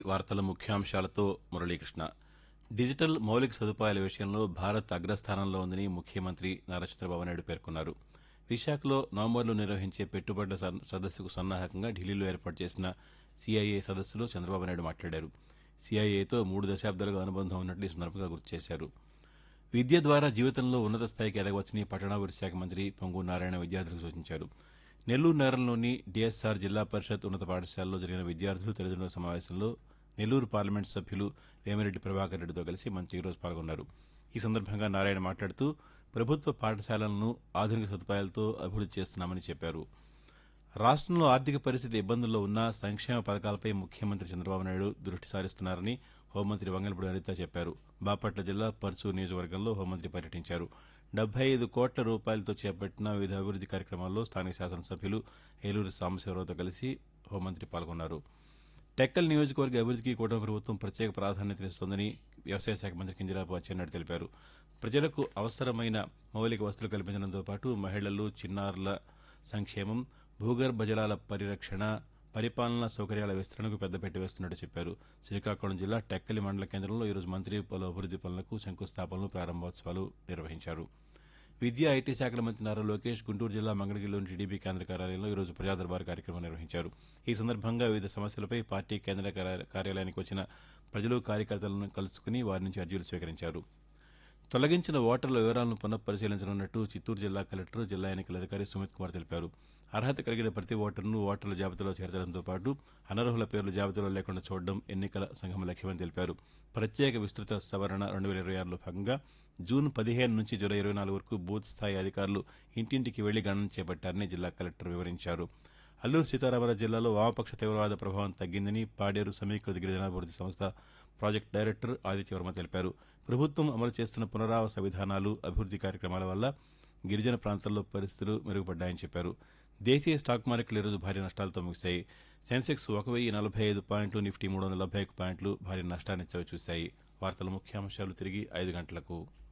వార్తల ముఖ్యాంశాలతో మురళీకృష్ణ డిజిటల్ మౌలిక సదుపాయాల విషయంలో భారత్ అగ్రస్థానంలో ఉందని ముఖ్యమంత్రి నారా చంద్రబాబు నాయుడు పేర్కొన్నారు విశాఖలో నవంబర్లో నిర్వహించే పెట్టుబడుల సన్- సదస్సుకు సన్నాహకంగా ఢిల్లీలో ఏర్పాటు చేసిన సిఐఏ సదస్సులో చంద్రబాబు నాయుడు మాట్లాడారు సిఐఏతో మూడు దశాబ్దాలుగా అనుబంధం ఉన్నట్లు ఈ సందర్భంగా గుర్తు చేశారు విద్య ద్వారా జీవితంలో ఉన్నత స్థాయికి ఎదగవచ్చని పట్టణాభివృద్ధి శాఖ మంత్రి పొంగు నారాయణ విద్యార్థులకు సూచించారు నెల్లూరు నగరంలోని డిఎస్ఆర్ జిల్లా పరిషత్ ఉన్నత పాఠశాలలో జరిగిన విద్యార్థులు తల్లిదండ్రుల సమావేశంలో నెల్లూరు పార్లమెంటు సభ్యులు వేమిరెడ్డి ప్రభాకర్ రెడ్డితో కలిసి మంత్రి ఈరోజు పాల్గొన్నారు ఈ సందర్భంగా నారాయణ మాట్లాడుతూ ప్రభుత్వ పాఠశాలలను ఆధునిక సదుపాయాలతో అభివృద్ధి చేస్తున్నామని చెప్పారు రాష్ట్రంలో ఆర్థిక పరిస్థితి ఇబ్బందుల్లో ఉన్నా సంక్షేమ పథకాలపై ముఖ్యమంత్రి చంద్రబాబు నాయుడు దృష్టి సారిస్తున్నారని హోంమంత్రి వంగలపూడి అనిత చెప్పారు బాపట్ల జిల్లా పర్చూరు నియోజకవర్గంలో హోంమంత్రి పర్యటించారు డెబ్బై ఐదు కోట్ల రూపాయలతో చేపట్టిన వివిధ అభివృద్ది కార్యక్రమాల్లో స్థానిక శాసనసభ్యులు ఏలూరు సాంబశివరావుతో కలిసి హోంమంత్రి పాల్గొన్నారు టెక్కల్ నియోజకవర్గ అభివృద్ధికి కూటమి ప్రభుత్వం ప్రత్యేక ప్రాధాన్యతనిస్తోందని వ్యవసాయ శాఖ మంత్రి కింజరాపు అచ్చెన్నాయుడు తెలిపారు ప్రజలకు అవసరమైన మౌలిక వసతులు కల్పించడంతో పాటు మహిళలు చిన్నారుల సంక్షేమం భూగర్భ జలాల పరిరక్షణ పరిపాలనా సౌకర్యాల విస్తరణకు పెద్దపీట వేస్తున్నట్టు చెప్పారు శ్రీకాకుళం జిల్లా టెక్కలి మండల కేంద్రంలో ఈరోజు మంత్రి పలు అభివృద్ది పనులకు శంకుస్థాపనలు ప్రారంభోత్సవాలు నిర్వహించారు విద్యా ఐటీ శాఖల మంత్రి నారా లోకేష్ గుంటూరు జిల్లా మంగళగిరిలోని టీడీపీ కేంద్ర కార్యాలయంలో ఈరోజు ప్రజా దర్బార్ కార్యక్రమం నిర్వహించారు ఈ సందర్భంగా వివిధ సమస్యలపై పార్టీ కేంద్ర కార్య- కార్యాలయానికి వచ్చిన ప్రజలు కార్యకర్తలను కలుసుకుని వారి నుంచి అర్జీలు స్వీకరించారు తొలగించిన ఓటర్ల వివరాలను పునఃపరిశీలించనున్నట్టు చిత్తూరు జిల్లా కలెక్టర్ జిల్లా ఎన్నికల అధికారి సుమిత్ కుమార్ తెలిపారు అర్హత కలిగిన ప్రతి ఓటర్ను ఓటర్ల జాబితాలో చేర్చడంతో పాటు అనర్హుల పేర్లు జాబితాలో లేకుండా చూడడం ఎన్నికల సంఘం లక్ష్యమని తెలిపారు ప్రత్యేక విస్తృత సవరణ రెండు వేల ఇరవై ఆరులో భాగంగా జూన్ పదిహేను నుంచి జూలై ఇరవై నాలుగు వరకు బూత్ స్థాయి అధికారులు ఇంటింటికి వెళ్లి గణన చేపట్టారని జిల్లా కలెక్టర్ వివరించారు అల్లూరు సీతారామరాజు జిల్లాలో వామపక్ష తీవ్రవాద ప్రభావం తగ్గిందని పాడేరు సమీకృత గిరిజనాభివృద్ధి సంస్థ ప్రాజెక్టు డైరెక్టర్ ఆదిత్యవర్మ తెలిపారు ప్రభుత్వం అమలు చేస్తున్న పునరావాస విధానాలు అభివృద్ది కార్యక్రమాల వల్ల గిరిజన ప్రాంతాల్లో పరిస్థితులు మెరుగుపడ్డాయని చెప్పారు దేశీయ స్టాక్ మార్కెట్లు ఈరోజు భారీ నష్టాలతో ముగిశాయి సెన్సెక్స్ ఒక వెయ్యి నలభై ఐదు పాయింట్లు నిఫ్టీ మూడు వందల డెబ్బై ఒక పాయింట్లు భారీ నష్టాన్ని చవిచూశాయి వార్తల ముఖ్యాంశాలు తిరిగి ఐదు గంటలకు